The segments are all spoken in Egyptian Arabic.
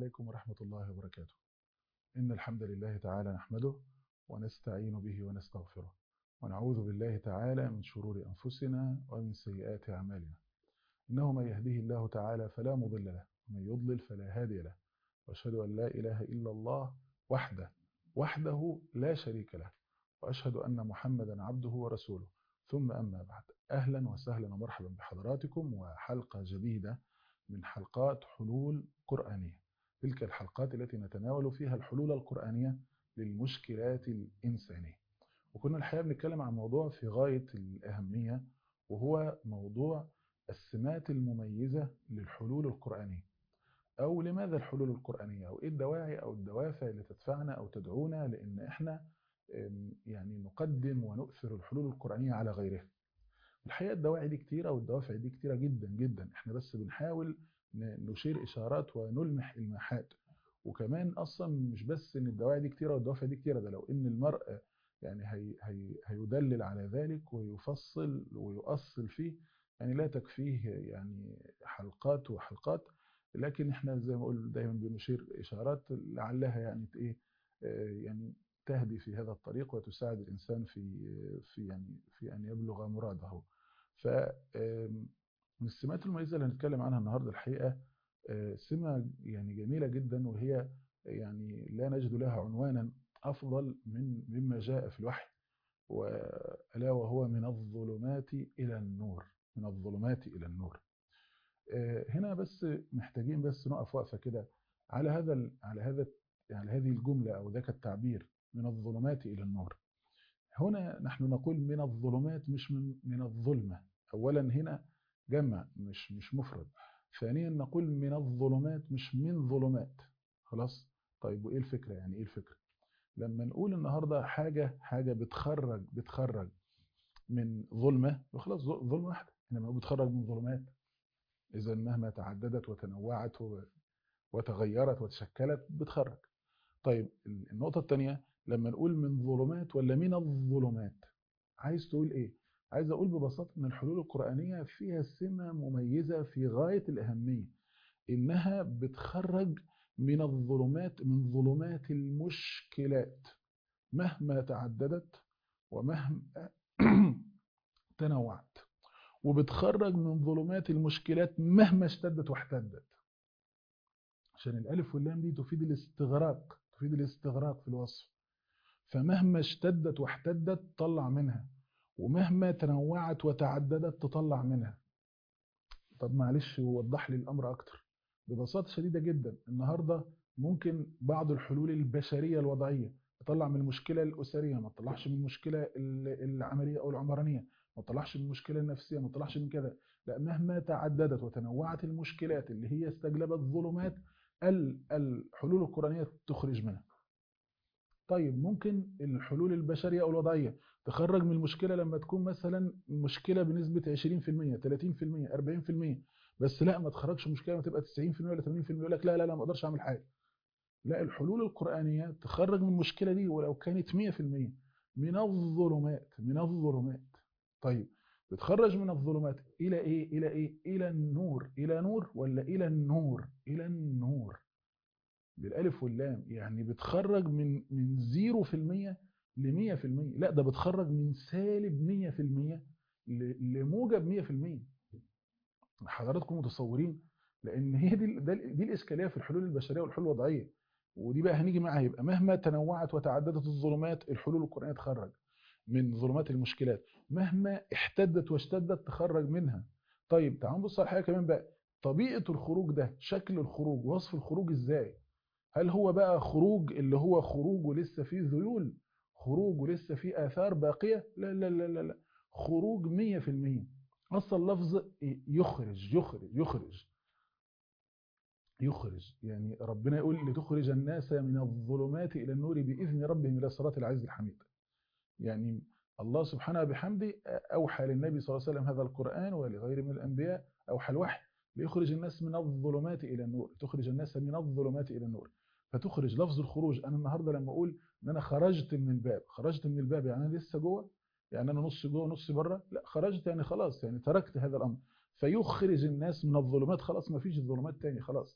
عليكم ورحمة الله وبركاته إن الحمد لله تعالى نحمده ونستعين به ونستغفره ونعوذ بالله تعالى من شرور أنفسنا ومن سيئات أعمالنا إنه من يهديه الله تعالى فلا مضل له ومن يضلل فلا هادي له وأشهد أن لا إله إلا الله وحده وحده لا شريك له وأشهد أن محمدا عبده ورسوله ثم أما بعد أهلا وسهلا ومرحبا بحضراتكم وحلقة جديدة من حلقات حلول قرآنية تلك الحلقات التي نتناول فيها الحلول القرآنية للمشكلات الإنسانية وكنا الحقيقة بنتكلم عن موضوع في غاية الأهمية وهو موضوع السمات المميزة للحلول القرآنية أو لماذا الحلول القرآنية أو إيه الدواعي أو الدوافع اللي تدفعنا أو تدعونا لأن إحنا يعني نقدم ونؤثر الحلول القرآنية على غيرها الحقيقة الدواعي دي كتيرة والدوافع دي كتيرة جدا جدا احنا بس بنحاول نشير إشارات ونلمح إلماحات وكمان أصلا مش بس إن الدواعي دي كتيرة والدوافع دي كتيرة ده لو إن المرء يعني هي هي هيدلل على ذلك ويفصل ويؤصل فيه يعني لا تكفيه يعني حلقات وحلقات لكن احنا زي ما قلت دايما بنشير إشارات لعلها يعني ايه يعني تهدي في هذا الطريق وتساعد الإنسان في في يعني في أن يبلغ مراده ف من السمات المميزة اللي هنتكلم عنها النهاردة الحقيقة سمة يعني جميلة جدا وهي يعني لا نجد لها عنوانا أفضل من مما جاء في الوحي وألا وهو من الظلمات إلى النور من الظلمات إلى النور هنا بس محتاجين بس نقف وقفة كده على هذا على هذا على هذه الجملة أو ذاك التعبير من الظلمات إلى النور هنا نحن نقول من الظلمات مش من, من الظلمة أولا هنا جمع مش مش مفرد ثانيا نقول من الظلمات مش من ظلمات خلاص طيب وإيه الفكرة يعني إيه الفكرة لما نقول النهاردة حاجة حاجة بتخرج بتخرج من ظلمة وخلاص ظلمة واحدة إنما بتخرج من ظلمات إذا مهما تعددت وتنوعت وتغيرت وتشكلت بتخرج طيب النقطة الثانية لما نقول من ظلمات ولا من الظلمات عايز تقول ايه عايز اقول ببساطة ان الحلول القرآنية فيها سمة مميزة في غاية الأهمية انها بتخرج من الظلمات من ظلمات المشكلات مهما تعددت ومهما تنوعت وبتخرج من ظلمات المشكلات مهما اشتدت واحتدت عشان الالف واللام دي تفيد الاستغراق تفيد الاستغراق في الوصف فمهما اشتدت واحتدت طلع منها ومهما تنوعت وتعددت تطلع منها طب معلش وضح لي الامر اكتر ببساطه شديده جدا النهارده ممكن بعض الحلول البشريه الوضعيه تطلع من المشكله الاسريه ما تطلعش من المشكله العمليه او العمرانيه ما تطلعش من المشكله النفسيه ما تطلعش من كذا لا مهما تعددت وتنوعت المشكلات اللي هي استجلبت ظلمات الحلول القرآنية تخرج منها طيب ممكن الحلول البشرية أو الوضعية تخرج من المشكلة لما تكون مثلا مشكلة بنسبة 20% 30% 40% بس لا ما تخرجش مشكلة ما تبقى 90% ولا 80% يقول لك لا لا لا ما اقدرش اعمل حاجة لا الحلول القرآنية تخرج من المشكلة دي ولو كانت 100% من الظلمات من الظلمات طيب بتخرج من الظلمات إلى إيه؟ إلى إيه؟ إلى النور إلى نور ولا إلى النور؟ إلى النور بالألف واللام يعني بتخرج من من 0% ل 100% لا ده بتخرج من سالب 100% لموجب 100% حضراتكم متصورين لأن هي دي دي الإشكالية في الحلول البشرية والحلول الوضعية ودي بقى هنيجي معاها يبقى مهما تنوعت وتعددت الظلمات الحلول القرآنية تخرج من ظلمات المشكلات مهما احتدت واشتدت تخرج منها طيب تعالوا نبص على حاجه كمان بقى طبيعه الخروج ده شكل الخروج وصف الخروج ازاي هل هو بقى خروج اللي هو خروج ولسه فيه ذيول خروج ولسه فيه اثار باقيه لا لا لا لا, لا. خروج 100% اصلا لفظ يخرج يخرج يخرج يخرج يعني ربنا يقول لتخرج الناس من الظلمات الى النور باذن ربهم الى صراط العزيز الحميد يعني الله سبحانه بحمده أوحى للنبي صلى الله عليه وسلم هذا القرآن ولغيره من الأنبياء أوحى الوحي ليخرج الناس من الظلمات إلى النور تخرج الناس من الظلمات إلى النور فتخرج لفظ الخروج أنا النهاردة لما أقول أن أنا خرجت من الباب خرجت من الباب يعني أنا لسه جوه يعني أنا نص جوه نص بره لا خرجت يعني خلاص يعني تركت هذا الأمر فيخرج الناس من الظلمات خلاص ما فيش الظلمات تاني خلاص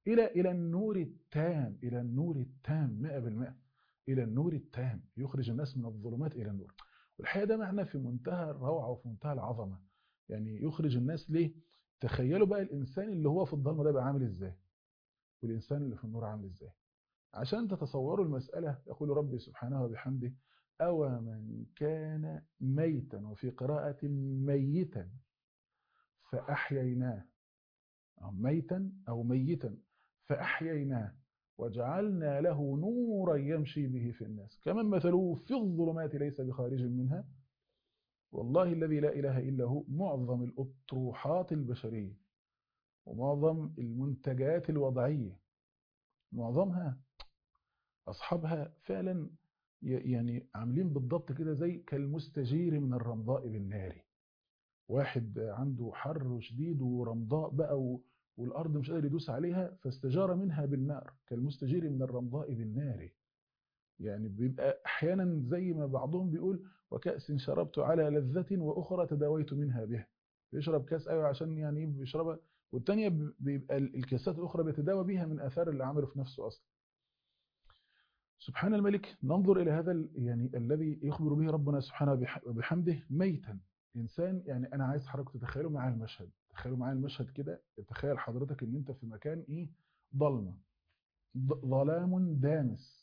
إلى إلى النور التام إلى النور التام 100% إلى النور التام يخرج الناس من الظلمات إلى النور والحقيقة ده معنى في منتهى الروعة وفي منتهى العظمة يعني يخرج الناس ليه تخيلوا بقى الإنسان اللي هو في الظلمة ده بقى عامل إزاي والإنسان اللي في النور عامل إزاي عشان تتصوروا المسألة يقول ربي سبحانه وبحمده أو من كان ميتا وفي قراءة ميتا فأحييناه أو ميتا أو ميتا فأحييناه وجعلنا له نورا يمشي به في الناس كمن مثله في الظلمات ليس بخارج منها والله الذي لا إله إلا هو معظم الأطروحات البشرية ومعظم المنتجات الوضعية معظمها أصحابها فعلا يعني عاملين بالضبط كده زي كالمستجير من الرمضاء بالنار واحد عنده حر شديد ورمضاء بقى والأرض مش قادر يدوس عليها فاستجار منها بالنار كالمستجير من الرمضاء بالنار يعني بيبقى أحيانا زي ما بعضهم بيقول وكأس شربت على لذة وأخرى تداويت منها بها بيشرب كاس أيوة عشان يعني بيشربها والتانية بيبقى الكاسات الأخرى بيتداوى بيها من آثار اللي عمله في نفسه أصلا سبحان الملك ننظر إلى هذا يعني الذي يخبر به ربنا سبحانه وبحمده ميتا إنسان يعني أنا عايز حضرتك تتخيلوا معايا المشهد تخيلوا معايا المشهد كده تخيل حضرتك إن أنت في مكان إيه ضلمة ظلام دامس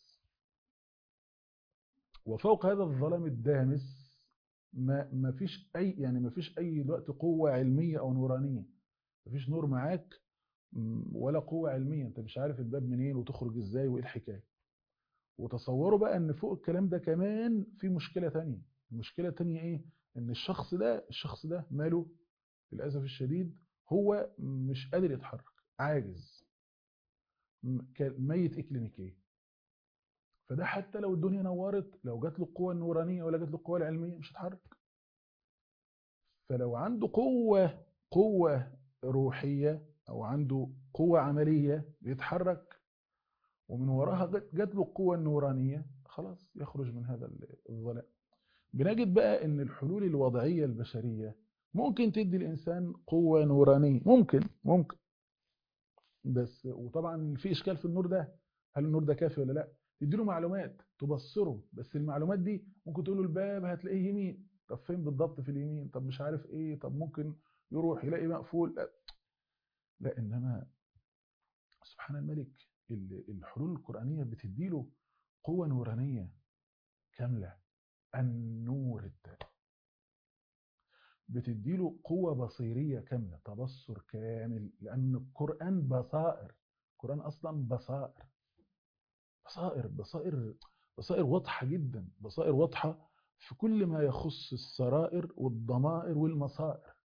وفوق هذا الظلام الدامس ما ما فيش أي يعني ما فيش أي دلوقتي قوة علمية أو نورانية ما فيش نور معاك ولا قوة علمية أنت مش عارف الباب منين وتخرج إزاي وإيه الحكاية وتصوروا بقى ان فوق الكلام ده كمان في مشكلة تانية المشكلة التانية ايه ان الشخص ده الشخص ده ماله للأسف الشديد هو مش قادر يتحرك عاجز ميت اكلينيكيا فده حتى لو الدنيا نورت لو جات له القوة النورانية ولا جات له القوة العلمية مش هيتحرك فلو عنده قوة قوة روحية او عنده قوة عملية بيتحرك ومن وراها جات له القوة النورانية خلاص يخرج من هذا الظلام بنجد بقى ان الحلول الوضعية البشرية ممكن تدي الإنسان قوة نورانية ممكن ممكن بس وطبعا في إشكال في النور ده هل النور ده كافي ولا لا تديله معلومات تبصره بس المعلومات دي ممكن تقول له الباب هتلاقيه يمين طب فين بالضبط في اليمين طب مش عارف ايه طب ممكن يروح يلاقي مقفول لا, لا انما سبحان الملك الحلول القرآنية بتديله قوة نورانية كاملة النور التام بتديله قوة بصيرية كاملة تبصر كامل لأن القرآن بصائر القرآن أصلا بصائر بصائر بصائر بصائر واضحة جدا بصائر واضحة في كل ما يخص السرائر والضمائر والمصائر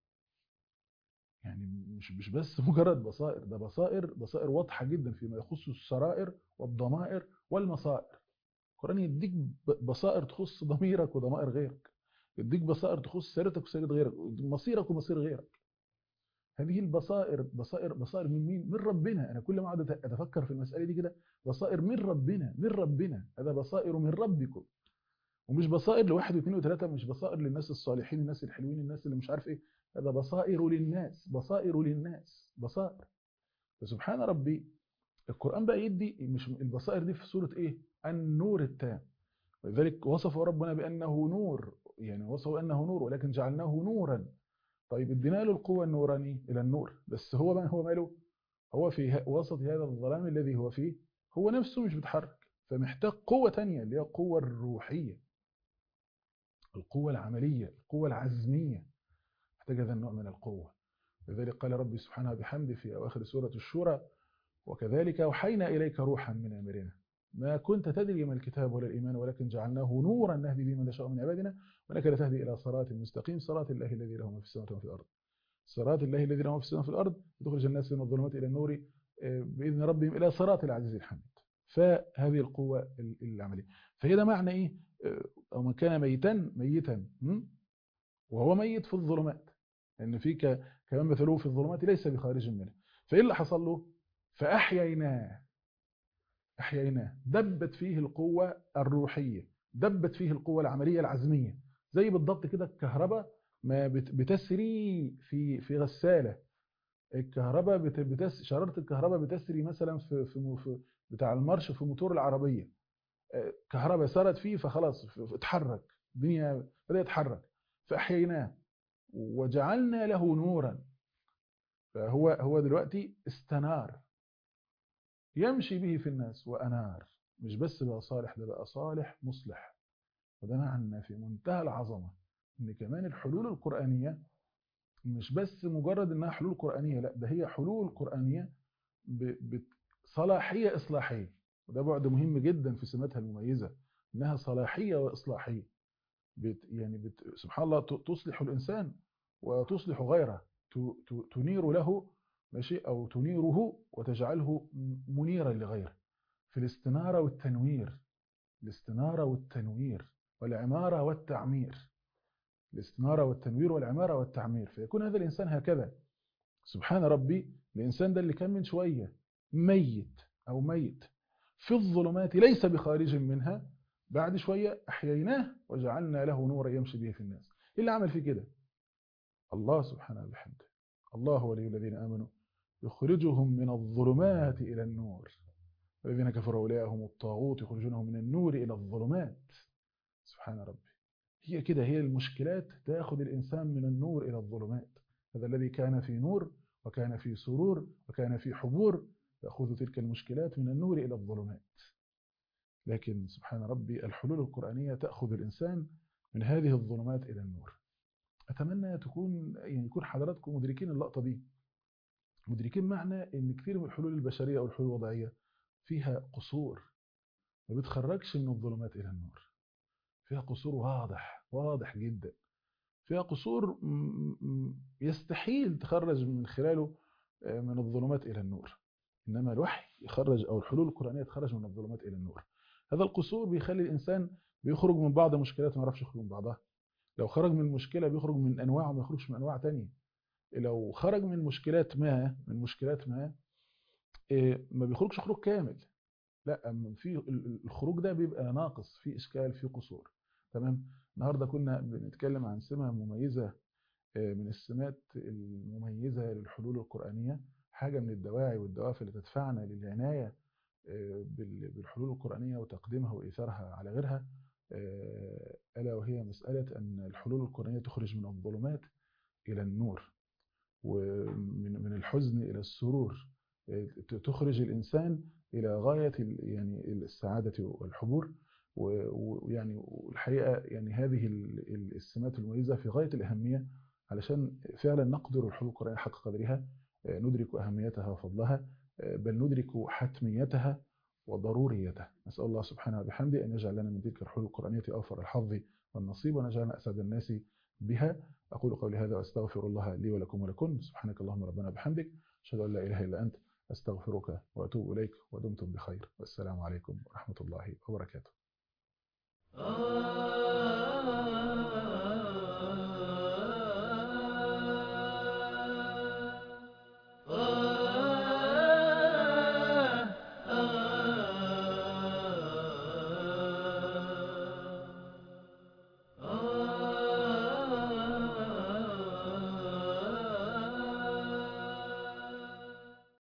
يعني مش مش بس مجرد بصائر ده بصائر بصائر واضحة جدا فيما يخص السرائر والضمائر والمصائر القرآن يديك بصائر تخص ضميرك وضمائر غيرك يديك بصائر تخص سيرتك وسيرة غيرك مصيرك ومصير غيرك هذه البصائر بصائر بصائر من مين؟ من ربنا أنا كل ما أقعد أتفكر في المسألة دي كده بصائر من ربنا من ربنا هذا بصائر من ربكم ومش بصائر لواحد واثنين وثلاثة مش بصائر للناس الصالحين الناس الحلوين الناس اللي مش عارف ايه هذا بصائر للناس بصائر للناس بصائر فسبحان ربي القرآن بقى يدي مش البصائر دي في سورة ايه النور التام ولذلك وصف ربنا بأنه نور يعني وصفه أنه نور ولكن جعلناه نورا طيب ادينا له القوة النورانية إلى النور بس هو ما هو ماله هو في وسط هذا الظلام الذي هو فيه هو نفسه مش بيتحرك فمحتاج قوة تانية اللي هي القوة الروحية القوة العملية القوة العزمية محتاج هذا النوع من القوة لذلك قال ربي سبحانه بحمده في أواخر سورة الشورى وكذلك أوحينا إليك روحا من أمرنا ما كنت تدري ما الكتاب ولا الإيمان ولكن جعلناه نورا نهدي به من نشاء من عبادنا وإنك لتهدي إلى صراط مستقيم صراط الله الذي له ما في السماوات وما في الأرض صراط الله الذي له ما في السماوات وفي الأرض تخرج الناس من الظلمات إلى النور بإذن ربهم إلى صراط العزيز الحميد فهذه القوة العملية فهي ده معنى إيه أو من كان ميتا ميتا وهو ميت في الظلمات لأن في كمان مثله في الظلمات ليس بخارج منها فإيه اللي حصل له فأحييناه أحييناه دبت فيه القوة الروحية دبت فيه القوة العملية العزمية زي بالضبط كده الكهرباء ما بتسري في في غسالة الكهرباء بت... بتس... شرارة الكهرباء بتسري مثلا في في, م... في بتاع المارش في موتور العربية كهرباء سرت فيه فخلاص اتحرك الدنيا بدأت تتحرك فأحييناه وجعلنا له نورا فهو هو دلوقتي استنار يمشي به في الناس وأنار مش بس بقى صالح ده بقى صالح مصلح وده معنى في منتهى العظمة ان كمان الحلول القرآنية مش بس مجرد انها حلول قرآنية لا ده هي حلول قرآنية بصلاحية إصلاحية وده بعد مهم جدا في سماتها المميزة انها صلاحية وإصلاحية بت يعني بت سبحان الله تصلح الإنسان وتصلح غيره تنير له ماشي أو تنيره وتجعله منيرا لغيره في الاستنارة والتنوير الاستنارة والتنوير والعمارة والتعمير الاستنارة والتنوير والعمارة والتعمير فيكون هذا الإنسان هكذا سبحان ربي الإنسان ده اللي كان من شوية ميت أو ميت في الظلمات ليس بخارج منها بعد شوية أحييناه وجعلنا له نورا يمشي به في الناس إيه اللي عمل فيه كده الله سبحانه وبحمده الله ولي الذين آمنوا يخرجهم من الظلمات إلى النور والذين كفروا أولياءهم الطاغوت يخرجونهم من النور إلى الظلمات سبحان ربي هي كده هي المشكلات تأخذ الإنسان من النور إلى الظلمات هذا الذي كان في نور وكان في سرور وكان في حبور تأخذ تلك المشكلات من النور إلى الظلمات لكن سبحان ربي الحلول القرآنية تأخذ الإنسان من هذه الظلمات إلى النور أتمنى تكون يعني يكون حضراتكم مدركين اللقطة دي مدركين معنى ان كثير من الحلول البشرية او الحلول الوضعية فيها قصور ما بتخرجش من الظلمات الى النور فيها قصور واضح واضح جدا فيها قصور يستحيل تخرج من خلاله من الظلمات الى النور انما الوحي يخرج او الحلول القرآنية تخرج من الظلمات الى النور هذا القصور بيخلي الانسان بيخرج من بعض مشكلات ما يعرفش يخرج من بعضها لو خرج من مشكلة بيخرج من انواع وما يخرجش من انواع تانية لو خرج من مشكلات ما من مشكلات ما ما بيخرجش خروج كامل لا في الخروج ده بيبقى ناقص في اشكال في قصور تمام النهارده كنا بنتكلم عن سمه مميزه من السمات المميزه للحلول القرانيه حاجه من الدواعي والدوافع اللي تدفعنا للعنايه بالحلول القرانيه وتقديمها وايثارها على غيرها الا وهي مساله ان الحلول القرانيه تخرج من الظلمات الى النور ومن من الحزن إلى السرور تخرج الإنسان إلى غاية يعني السعادة والحبور ويعني والحقيقة يعني هذه السمات المميزة في غاية الأهمية علشان فعلا نقدر الحلول القرآنية حق قدرها ندرك أهميتها وفضلها بل ندرك حتميتها وضروريتها نسأل الله سبحانه وبحمده أن يجعل لنا من تلك الحلول القرآنية أوفر الحظ والنصيب ونجعلنا أسعد الناس بها أقول قولي هذا وأستغفر الله لي ولكم ولكم سبحانك اللهم ربنا بحمدك أشهد أن لا إله إلا أنت أستغفرك وأتوب إليك ودمتم بخير والسلام عليكم ورحمة الله وبركاته